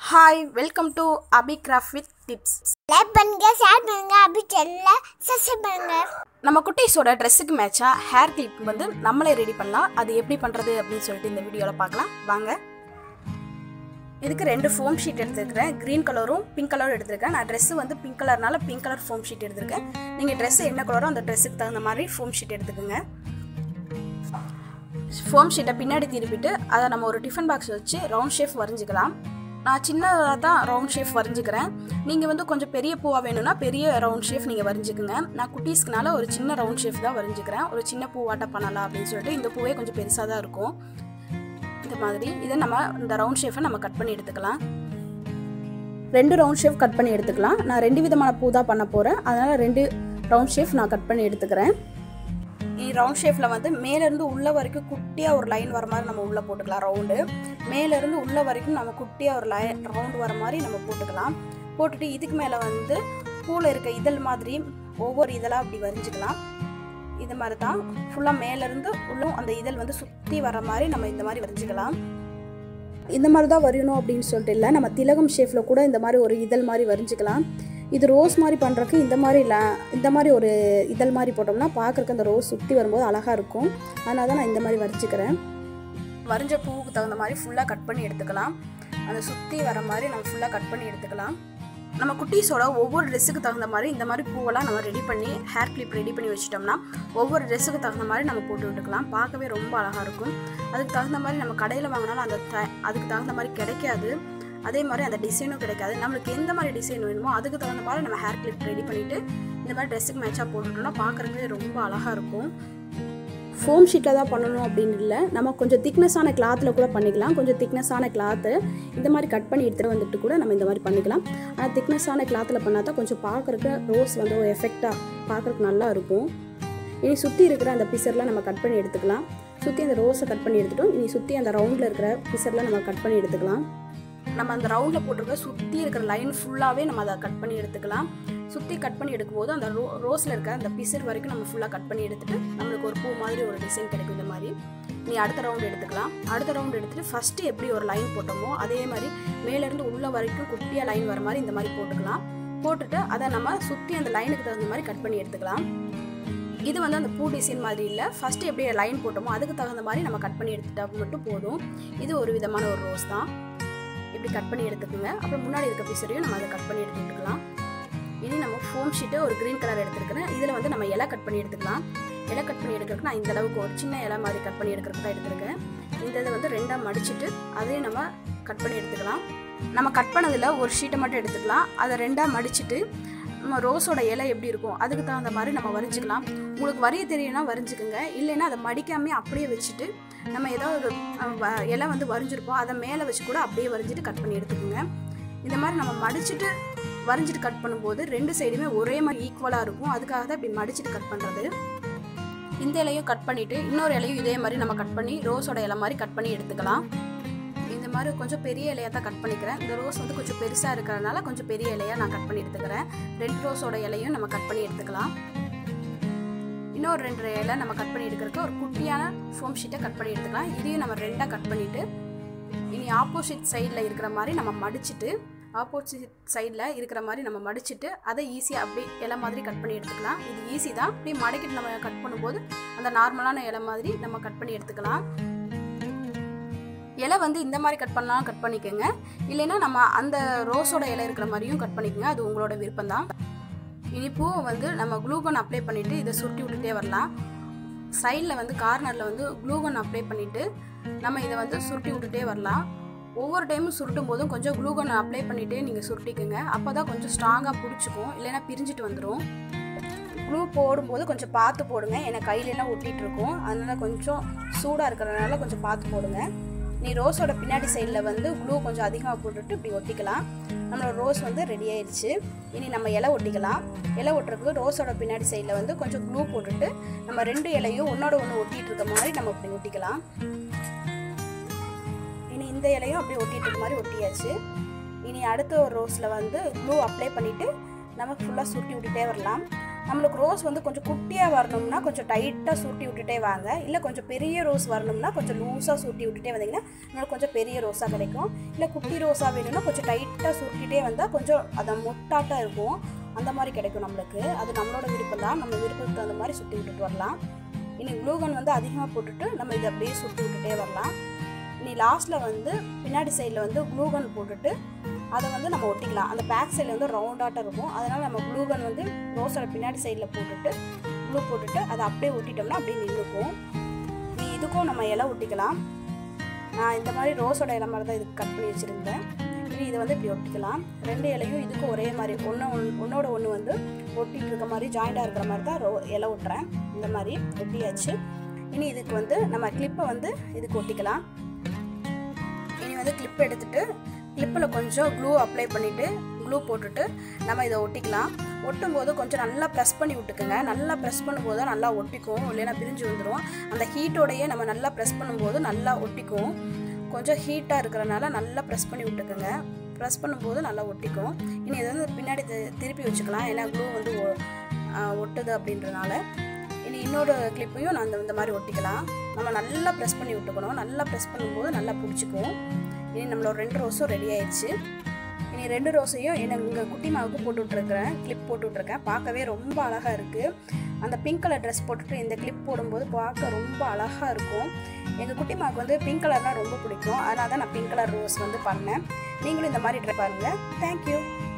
hi welcome to Abhi craft with tips like பண்ணுங்க share பண்ணுங்க அப்படி சேனலை சப்ஸ்கிரைப் பண்ணுங்க நம்ம குட்டீஸோட ட்ரெஸ்ஸுக்கு மேட்சாக ஹேர் கிளிப் வந்து நம்மளே ரெடி பண்ணலாம் அது எப்படி பண்ணுறது அப்படின்னு சொல்லிட்டு இந்த வீடியோவில் பார்க்கலாம் வாங்க இதுக்கு ரெண்டு ஃபோம் ஷீட் எடுத்துருக்கிறேன் க்ரீன் கலரும் பிங்க் கலரும் எடுத்திருக்கேன் நான் ட்ரெஸ்ஸு வந்து பிங்க் கலர்னால பிங்க் கலர் ஃபோம் ஷீட் எடுத்திருக்கேன் நீங்கள் ட்ரெஸ்ஸு என்ன கலரோ அந்த ட்ரெஸ்ஸுக்கு தகுந்த மாதிரி ஃபோம் ஷீட் எடுத்துக்கோங்க ஃபோம் ஷீட்டை பின்னாடி திருப்பிட்டு அதை நம்ம ஒரு டிஃபன் பாக்ஸ் வச்சு ரவுண்ட் ஷேப் வரைஞ்சிக்கலாம் நான் சின்னதாக தான் ரவுண்ட் ஷேப் வரைஞ்சிக்கிறேன் நீங்கள் வந்து கொஞ்சம் பெரிய பூவாக வேணும்னா பெரிய ரவுண்ட் ஷேப் நீங்கள் வரைஞ்சிக்குங்க நான் குட்டீஸ்க்குனால ஒரு சின்ன ரவுண்ட் ஷேப் தான் வரைஞ்சிக்கிறேன் ஒரு சின்ன பூவாட்ட பண்ணலாம் அப்படின்னு சொல்லிட்டு இந்த பூவே கொஞ்சம் பெருசாக தான் இருக்கும் இந்த மாதிரி இதை நம்ம இந்த ரவுண்ட் ஷேப்பை நம்ம கட் பண்ணி எடுத்துக்கலாம் ரெண்டு ரவுண்ட் ஷேப் கட் பண்ணி எடுத்துக்கலாம் நான் ரெண்டு விதமான பூ தான் பண்ண போகிறேன் அதனால் ரெண்டு ரவுண்ட் ஷேப் நான் கட் பண்ணி எடுத்துக்கிறேன் ரவுண்ட் ஷேப்பில் வந்து மேலேருந்து உள்ள வரைக்கும் குட்டியாக ஒரு லைன் வர மாதிரி நம்ம உள்ளே போட்டுக்கலாம் ரவுண்டு மேலேருந்து உள்ள வரைக்கும் நம்ம குட்டியாக ஒரு லைன் ரவுண்டு வர மாதிரி நம்ம போட்டுக்கலாம் போட்டுட்டு இதுக்கு மேலே வந்து பூவில் இருக்க இதழ் மாதிரி ஒவ்வொரு இதழாக அப்படி வரைஞ்சிக்கலாம் இது மாதிரி தான் ஃபுல்லாக மேலேருந்து உள்ளும் அந்த இதழ் வந்து சுற்றி வர மாதிரி நம்ம இந்த மாதிரி வரைஞ்சிக்கலாம் இந்த மாதிரி தான் வரையணும் அப்படின்னு சொல்லிட்டு இல்லை நம்ம திலகம் ஷேஃபில் கூட இந்த மாதிரி ஒரு இதழ் மாதிரி வரைஞ்சிக்கலாம் இது ரோஸ் மாதிரி பண்ணுறக்கு இந்த மாதிரி இல்லை இந்த மாதிரி ஒரு இதழ் மாதிரி போட்டோம்னா பார்க்குறக்கு அந்த ரோஸ் சுற்றி வரும்போது அழகாக இருக்கும் அதனால தான் நான் இந்த மாதிரி வரைஞ்சிக்கிறேன் வரைஞ்ச பூவுக்கு தகுந்த மாதிரி ஃபுல்லாக கட் பண்ணி எடுத்துக்கலாம் அந்த சுற்றி வர மாதிரி நம்ம ஃபுல்லாக கட் பண்ணி எடுத்துக்கலாம் நம்ம குட்டீஸோட ஒவ்வொரு ட்ரெஸ்ஸுக்கு தகுந்த மாதிரி இந்த மாதிரி பூவெல்லாம் நம்ம ரெடி பண்ணி ஹேர் கிளிப் ரெடி பண்ணி வச்சிட்டோம்னா ஒவ்வொரு ட்ரெஸ்ஸுக்கு தகுந்த மாதிரி நம்ம போட்டு விட்டுக்கலாம் பார்க்கவே ரொம்ப அழகாக இருக்கும் அதுக்கு தகுந்த மாதிரி நம்ம கடையில் வாங்கினாலும் அந்த த- அதுக்கு தகுந்த மாதிரி கிடைக்காது அதே மாதிரி அந்த டிசைனும் கிடைக்காது நம்மளுக்கு எந்த மாதிரி டிசைன் வேணுமோ அதுக்கு தகுந்த மாதிரி நம்ம ஹேர் கிளிப் ரெடி பண்ணிவிட்டு இந்த மாதிரி ட்ரெஸ்ஸுக்கு மேட்சாக போட்டுட்டோம்னா பார்க்குறதுக்கு ரொம்ப அழகாக இருக்கும் ஃபோம் ஷீட்டில் தான் பண்ணணும் அப்படின்னு இல்லை நம்ம கொஞ்சம் திக்னஸான கிளாத்தில் கூட பண்ணிக்கலாம் கொஞ்சம் திக்னஸான கிளாத்து இந்த மாதிரி கட் பண்ணி எடுத்துகிட்டு வந்துட்டு கூட நம்ம இந்த மாதிரி பண்ணிக்கலாம் ஆனால் திக்னஸான கிளாத்தில் பண்ணால் தான் கொஞ்சம் பார்க்குறக்கு ரோஸ் வந்து ஒரு எஃபெக்டாக பார்க்குறக்கு நல்லா இருக்கும் இனி சுற்றி இருக்கிற அந்த பிசர்லாம் நம்ம கட் பண்ணி எடுத்துக்கலாம் சுற்றி அந்த ரோஸை கட் பண்ணி எடுத்துட்டோம் இனி சுற்றி அந்த ரவுண்டில் இருக்கிற பிசர்லாம் நம்ம கட் பண்ணி எடுத்துக்கலாம் நம்ம அந்த ரவுண்டில் போட்டிருக்க சுற்றி இருக்கிற லைன் ஃபுல்லாகவே நம்ம அதை கட் பண்ணி எடுத்துக்கலாம் சுற்றி கட் பண்ணி எடுக்கும்போது அந்த ரோ ரோஸில் இருக்க அந்த பிசர் வரைக்கும் நம்ம ஃபுல்லாக கட் பண்ணி எடுத்துட்டு நம்மளுக்கு ஒரு பூ மாதிரி ஒரு டிசைன் கிடைக்கும் இந்த மாதிரி நீ அடுத்த ரவுண்ட் எடுத்துக்கலாம் அடுத்த ரவுண்ட் எடுத்துட்டு ஃபஸ்ட்டு எப்படி ஒரு லைன் போட்டோமோ அதே மாதிரி மேலேருந்து உள்ள வரைக்கும் குட்டியாக லைன் வர மாதிரி இந்த மாதிரி போட்டுக்கலாம் போட்டுட்டு அதை நம்ம சுற்றி அந்த லைனுக்கு தகுந்த மாதிரி கட் பண்ணி எடுத்துக்கலாம் இது வந்து அந்த பூ டிசைன் மாதிரி இல்லை ஃபஸ்ட்டு எப்படி லைன் போட்டோமோ அதுக்கு தகுந்த மாதிரி நம்ம கட் பண்ணி எடுத்துட்டா மட்டும் போதும் இது ஒரு விதமான ஒரு ரோஸ் தான் இப்படி கட் பண்ணி எடுத்துக்கோங்க அப்புறம் முன்னாடி இருக்க பீஸரையும் நம்ம அதை கட் பண்ணி எடுத்துக்கலாம் இனி நம்ம ஃபோம் ஷீட்டு ஒரு க்ரீன் கலர் எடுத்துருக்கிறேன் இதில் வந்து நம்ம இலை கட் பண்ணி எடுத்துக்கலாம் இலை கட் பண்ணி எடுக்கிறதுக்கு நான் இந்த அளவுக்கு ஒரு சின்ன இலை மாதிரி கட் பண்ணி எடுக்கிறதுக்கு தான் எடுத்திருக்கேன் இந்த இதை வந்து ரெண்டாக மடிச்சிட்டு அதையும் நம்ம கட் பண்ணி எடுத்துக்கலாம் நம்ம கட் பண்ணதில் ஒரு ஷீட்டை மட்டும் எடுத்துக்கலாம் அதை ரெண்டாக மடிச்சிட்டு நம்ம ரோஸோட இலை எப்படி இருக்கும் அதுக்கு தகுந்த மாதிரி நம்ம வரைஞ்சிக்கலாம் உங்களுக்கு வரைய தெரியும்னா வரைஞ்சிக்கோங்க இல்லைன்னா அதை மடிக்காமே அப்படியே வச்சுட்டு நம்ம ஏதோ ஒரு அஹ், வ- இலை வந்து வரைஞ்சிருப்போம் அதை மேலே வச்சு கூட அப்படியே வரைஞ்சிட்டு கட் பண்ணி எடுத்துக்கோங்க இந்த மாதிரி நம்ம மடிச்சிட்டு வரைஞ்சிட்டு கட் பண்ணும்போது ரெண்டு சைடுமே ஒரே மாதிரி ஈக்குவலாக இருக்கும் அதுக்காக தான் இப்படி மடிச்சிட்டு கட் பண்ணுறது இந்த இலையும் கட் பண்ணிவிட்டு இன்னொரு இலையும் இதே மாதிரி நம்ம கட் பண்ணி ரோஸோட இலை மாதிரி கட் பண்ணி எடுத்துக்கலாம் இந்த மாதிரி கொஞ்சம் பெரிய இலையாக தான் கட் பண்ணிக்கிறேன் இந்த ரோஸ் வந்து கொஞ்சம் பெருசாக இருக்கிறதுனால கொஞ்சம் பெரிய இலையாக நான் கட் பண்ணி எடுத்துக்கிறேன் ரெண்டு ரோஸோட இலையும் நம்ம கட் பண்ணி எடுத்துக்கலாம் இன்னொரு ரெண்டு இலை நம்ம கட் பண்ணி எடுக்கிறதுக்கு ஒரு குட்டியான ஃபோம் ஷீட்டை கட் பண்ணி எடுத்துக்கலாம் இதையும் நம்ம ரெண்டாக கட் பண்ணிவிட்டு இனி ஆப்போசிட் சைடில் இருக்கிற மாதிரி நம்ம மடிச்சிட்டு ஆப்போசிட் சைடில் இருக்கிற மாதிரி நம்ம மடிச்சிட்டு அதை ஈஸியாக அப்படி இலை மாதிரி கட் பண்ணி எடுத்துக்கலாம் இது ஈஸி தான் அப்படி மடக்கிட்டு நம்ம கட் பண்ணும்போது அந்த நார்மலான இலை மாதிரி நம்ம கட் பண்ணி எடுத்துக்கலாம் இலை வந்து இந்த மாதிரி கட் பண்ணலாம் கட் பண்ணிக்கோங்க இல்லைன்னா நம்ம அந்த ரோஸோட இலை இருக்கிற மாதிரியும் கட் பண்ணிக்கோங்க அது உங்களோட விருப்பம் தான் இனி பூவை வந்து நம்ம க்ளூகன் அப்ளை பண்ணிவிட்டு இதை சுருட்டி விட்டுட்டே வரலாம் சைடில் வந்து கார்னரில் வந்து க்ளூகன் அப்ளை பண்ணிவிட்டு நம்ம இதை வந்து சுருட்டி விட்டுட்டே வரலாம் ஒவ்வொரு டைமும் சுருட்டும் போதும் கொஞ்சம் க்ளூகன் அப்ளை பண்ணிகிட்டே நீங்கள் சுருட்டிக்கோங்க அப்போ தான் கொஞ்சம் ஸ்ட்ராங்காக பிடிச்சிக்கும் இல்லைன்னா பிரிஞ்சிட்டு வந்துடும் க்ளூ போடும்போது கொஞ்சம் பார்த்து போடுங்க ஏன்னா கையிலலாம் ஒட்டிகிட்டு இருக்கும் அதனால் கொஞ்சம் சூடாக இருக்கிறதுனால கொஞ்சம் பார்த்து போடுங்க நீ ரோஸோட பின்னாடி சைடில் வந்து க்ளூ கொஞ்சம் அதிகமாக போட்டுட்டு இப்படி ஒட்டிக்கலாம் நம்மளோட ரோஸ் வந்து ரெடி ஆயிடுச்சு இனி நம்ம இலை ஒட்டிக்கலாம் இலை ஒட்டுறதுக்கு ரோஸோட பின்னாடி சைடில் வந்து கொஞ்சம் க்ளூ போட்டுட்டு நம்ம ரெண்டு இலையும் ஒன்றோட ஒன்று ஒட்டிட்டு இருக்க மாதிரி நம்ம இப்படி ஒட்டிக்கலாம் இனி இந்த இலையும் அப்படியே ஒட்டிட்டு இருக்க மாதிரி ஒட்டியாச்சு இனி அடுத்த ஒரு ரோஸில் வந்து க்ளூ அப்ளை பண்ணிவிட்டு நம்ம ஃபுல்லாக சுருட்டி விட்டுட்டே வரலாம் நம்மளுக்கு ரோஸ் வந்து கொஞ்சம் குட்டியாக வரணும்னா கொஞ்சம் டைட்டாக சுருட்டி விட்டுட்டே வாங்க இல்லை கொஞ்சம் பெரிய ரோஸ் வரணும்னா கொஞ்சம் லூஸாக சுருட்டி விட்டுட்டே வந்தீங்கன்னா நம்மளுக்கு கொஞ்சம் பெரிய ரோஸாக கிடைக்கும் இல்லை குட்டி ரோஸாக வேணும்னா கொஞ்சம் டைட்டாக சுருட்டிகிட்டே வந்தால் கொஞ்சம் அதை மொட்டாட்டாக இருக்கும் அந்த மாதிரி கிடைக்கும் நம்மளுக்கு அது நம்மளோட விருப்பம் தான் நம்ம விருப்பத்துக்கு தகுந்த மாதிரி சுற்றி விட்டுட்டு வரலாம் இனி க்ளூகன் வந்து அதிகமாக போட்டுட்டு நம்ம இதை அப்படியே சுற்றி விட்டுட்டே வரலாம் இனி லாஸ்ட்டில் வந்து பின்னாடி சைடில் வந்து க்ளூகன் போட்டுட்டு அதை வந்து நம்ம ஒட்டிக்கலாம் அந்த பேக் சைடில் வந்து ரவுண்டாட்டம் இருக்கும் அதனால் நம்ம க்ளூகன் வந்து ரோஸோட பின்னாடி சைடில் போட்டுட்டு க்ளூ போட்டுட்டு அதை அப்படியே ஒட்டிட்டோம்னா அப்படியே நின்றுக்கும் நீ இதுக்கும் நம்ம இலை ஒட்டிக்கலாம் நான் இந்த மாதிரி ரோஸோட இலை மாதிரி தான் இதுக்கு கட் பண்ணி வச்சுருந்தேன் இனி இதை வந்து இப்படி ஒட்டிக்கலாம் ரெண்டு இலையும் இதுக்கும் ஒரே மாதிரி ஒன்று ஒன்றோட ஒன்று வந்து ஒட்டிட்டு இருக்க மாதிரி ஜாயிண்டாக இருக்கிற மாதிரி தான் ரோ இலை ஒட்டுறேன் இந்த மாதிரி ஒட்டியாச்சு இனி இதுக்கு வந்து நம்ம கிளிப்பை வந்து இதுக்கு ஒட்டிக்கலாம் இனி வந்து கிளிப் எடுத்துட்டு கிளிப்பில் கொஞ்சம் க்ளூ அப்ளை பண்ணிவிட்டு க்ளூ போட்டுட்டு நம்ம இதை ஒட்டிக்கலாம் ஒட்டும் போது கொஞ்சம் நல்லா ப்ரெஸ் பண்ணி விட்டுக்குங்க நல்லா ப்ரெஸ் பண்ணும்போது தான் நல்லா ஒட்டிக்கும் இல்லைன்னா பிரிஞ்சு வந்துடும் அந்த ஹீட்டோடையே நம்ம நல்லா ப்ரெஸ் பண்ணும்போது நல்லா ஒட்டிக்கும் கொஞ்சம் ஹீட்டாக இருக்கிறனால நல்லா ப்ரெஸ் பண்ணி விட்டுக்குங்க ப்ரெஸ் பண்ணும்போது நல்லா ஒட்டிக்கும் இனி இதை வந்து பின்னாடி தி- திருப்பி வச்சுக்கலாம் ஏன்னா க்ளூ வந்து ஒ- ஆ, ஒட்டுது அப்படின்றனால இனி இன்னொரு கிளிப்பையும் நான் இந்த- இந்த மாதிரி ஒட்டிக்கலாம் நம்ம நல்லா ப்ரெஸ் பண்ணி விட்டுக்கணும் நல்லா ப்ரெஸ் பண்ணும்போது நல்லா பிடிச்சிக்கும் இனி நம்மளோட ரெண்டு ரோஸும் ரெடி ஆயிடுச்சு இனி ரெண்டு ரோஸையும் எனக்கு இங்கே குட்டி மாவுக்கு போட்டு விட்ருக்கிறேன் கிளிப் போட்டு விட்ருக்கேன் பார்க்கவே ரொம்ப அழகாக இருக்குது அந்த பிங்க் கலர் ட்ரெஸ் போட்டுட்டு இந்த கிளிப் போடும்போது பார்க்க ரொம்ப அழகாக இருக்கும் எங்கள் குட்டி மாவுக்கு வந்து பிங்க் கலர்னால் ரொம்ப பிடிக்கும் அதனால தான் நான் பிங்க் கலர் ரோஸ் வந்து பண்ணேன் நீங்களும் இந்த மாதிரி ட்ரை பாருங்கள் தேங்க்யூ